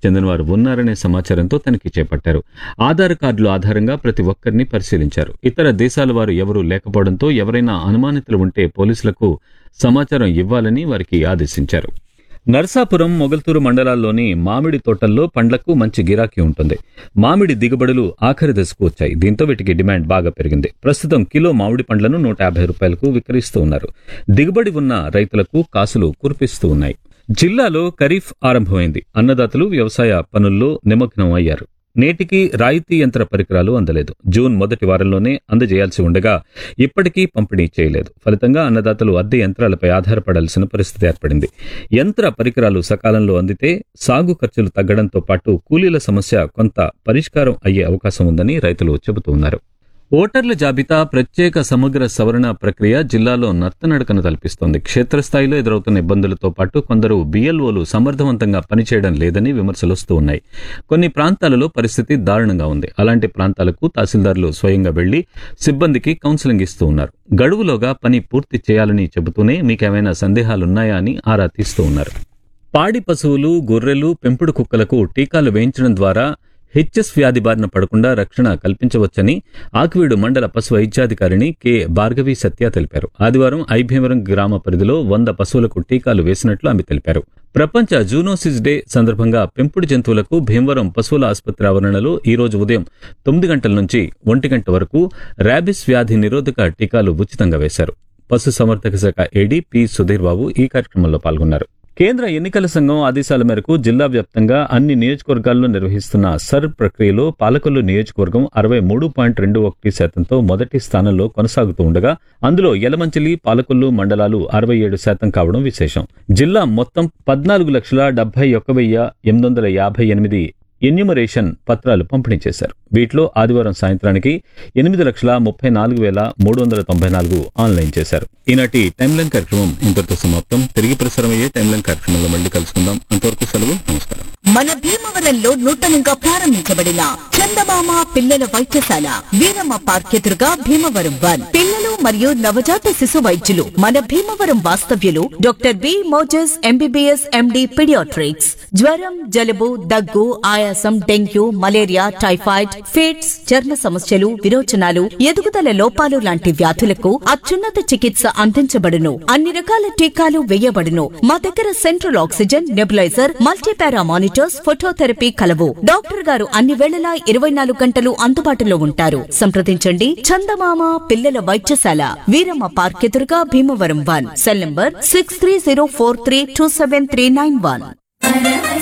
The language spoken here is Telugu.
చెందినవారు ఉన్నారనే సమాచారంతో తనిఖీ చేపట్టారు ఆధార్ కార్డుల ఆధారంగా ప్రతి ఒక్కరిని పరిశీలించారు ఇతర దేశాల వారు ఎవరూ లేకపోవడంతో ఎవరైనా అనుమానితులు ఉంటే పోలీసులకు సమాచారం ఇవ్వాలని వారికి ఆదేశించారు నర్సాపురం మొగల్తూరు మండలాల్లోని మామిడి తోటల్లో పండ్లకు మంచి గిరాకీ ఉంటుంది మామిడి దిగుబడులు ఆఖరి దశకు వచ్చాయి దీంతో వీటికి డిమాండ్ బాగా పెరిగింది ప్రస్తుతం కిలో మామిడి పండ్లను నూట యాభై రూపాయలకు విక్రయిస్తూ ఉన్నారు దిగుబడి ఉన్న రైతులకు కాసులు కురిపిస్తూ ఉన్నాయి జిల్లాలో ఖరీఫ్ ఆరంభమైంది అన్నదాతలు వ్యవసాయ పనుల్లో నిమగ్నం అయ్యారు నేటికి రాయితీ యంత్ర పరికరాలు అందలేదు జూన్ మొదటి వారంలోనే అందజేయాల్సి ఉండగా ఇప్పటికీ పంపిణీ చేయలేదు ఫలితంగా అన్నదాతలు అద్దె యంత్రాలపై ఆధారపడాల్సిన పరిస్థితి ఏర్పడింది యంత్ర పరికరాలు సకాలంలో అందితే సాగు ఖర్చులు తగ్గడంతో పాటు కూలీల సమస్య కొంత పరిష్కారం అయ్యే అవకాశం ఉందని రైతులు చెబుతూ ఉన్నారు ఓటర్ల జాబితా ప్రత్యేక సమగ్ర సవరణ ప్రక్రియ జిల్లాలో నత్తనడకను కల్పిస్తోంది క్షేత్రస్థాయిలో ఎదురవుతున్న ఇబ్బందులతో పాటు కొందరు బిఎల్ఓలు సమర్థవంతంగా పనిచేయడం లేదని విమర్శలు వస్తూ ఉన్నాయి కొన్ని ప్రాంతాలలో పరిస్థితి దారుణంగా ఉంది అలాంటి ప్రాంతాలకు తహసీల్దార్లు స్వయంగా వెళ్లి సిబ్బందికి కౌన్సిలింగ్ ఇస్తూ ఉన్నారు గడువులోగా పని పూర్తి చేయాలని చెబుతూనే మీకేమైనా సందేహాలున్నాయా అని ఆరా తీస్తూ ఉన్నారు పాడి పశువులు గొర్రెలు పెంపుడు కుక్కలకు టీకాలు వేయించడం ద్వారా హెచ్ఎస్ వ్యాధి బారిన పడకుండా రక్షణ కల్పించవచ్చని ఆకివీడు మండల పశు వైద్యాధికారిణి కె భార్గవి సత్య తెలిపారు ఆదివారం ఐభీవరం గ్రామ పరిధిలో వంద పశువులకు టీకాలు వేసినట్లు ఆమె తెలిపారు ప్రపంచ జూనోసిస్ డే సందర్భంగా పెంపుడు జంతువులకు భీమవరం పశువుల ఆసుపత్రి ఆవరణలో ఈ రోజు ఉదయం తొమ్మిది గంటల నుంచి ఒంటి గంట వరకు ర్యాబిస్ వ్యాధి నిరోధక టీకాలు ఉచితంగా వేశారు పశు సంవర్ధక శాఖ ఏడీ పి సుధీర్ బాబు ఈ కార్యక్రమంలో పాల్గొన్నారు కేంద్ర ఎన్నికల సంఘం ఆదేశాల మేరకు జిల్లా వ్యాప్తంగా అన్ని నియోజకవర్గాల్లో నిర్వహిస్తున్న సర్ ప్రక్రియలో పాలకొల్లు నియోజకవర్గం అరవై మూడు పాయింట్ రెండు ఒకటి శాతంతో మొదటి స్థానంలో కొనసాగుతూ ఉండగా అందులో యలమంచిలి పాలకొల్లు మండలాలు అరవై ఏడు శాతం కావడం విశేషం జిల్లా మొత్తం పద్నాలుగు లక్షల డెబ్బై ఒక్క వెయ్యి ఎనిమిది వందల యాభై ఎనిమిది ఎన్యూమరేషన్ పత్రాలు పంపిణీ చేశారు వీటిలో ఆదివారం సాయంత్రానికి ఎనిమిది లక్షల ముప్పై నాలుగు వేల మూడు వందల తొంభై నాలుగు ఆన్లైన్ చేశారు ఈనాటి టైమ్ లైన్ కార్యక్రమం ఇంతటితో సమాప్తం తిరిగి ప్రసారం అయ్యే టైమ్ లైన్ కార్యక్రమంలో మళ్ళీ కలుసుకుందాం అంతవరకు సెలవు నమస్కారం మన భీమవరంలో నూతనంగా ప్రారంభించబడిన చందమామ పిల్లల వైద్యశాల వీరమ్మ పార్క్ ఎదురుగా భీమవరం వన్ పిల్లలు మరియు నవజాత శిశు వైద్యులు మన భీమవరం వాస్తవ్యులు doctor B Moses MBBS MD paediatrics జ్వరం జలుబు దగ్గు ఆయాసం డెంగ్యూ మలేరియా టైఫాయిడ్ ఫిట్స్ చర్మ సమస్యలు విరోచనాలు ఎదుగుదల లోపాలు లాంటి వ్యాధులకు అత్యున్నత చికిత్స అందించబడును అన్ని రకాల టీకాలు వేయబడును మా దగ్గర central oxygen nebuliser multipara monitors phototherapy కలవు డాక్టర్ గారు అన్ని వేళలా ఇరవై నాలుగు గంటలు అందుబాటులో ఉంటారు సంప్రదించండి చందమామ పిల్లల వైద్యశాల వీరమ్మ పార్క్ ఎదురుగా Bhimavaram one cell number six three zero four three two seven three nine one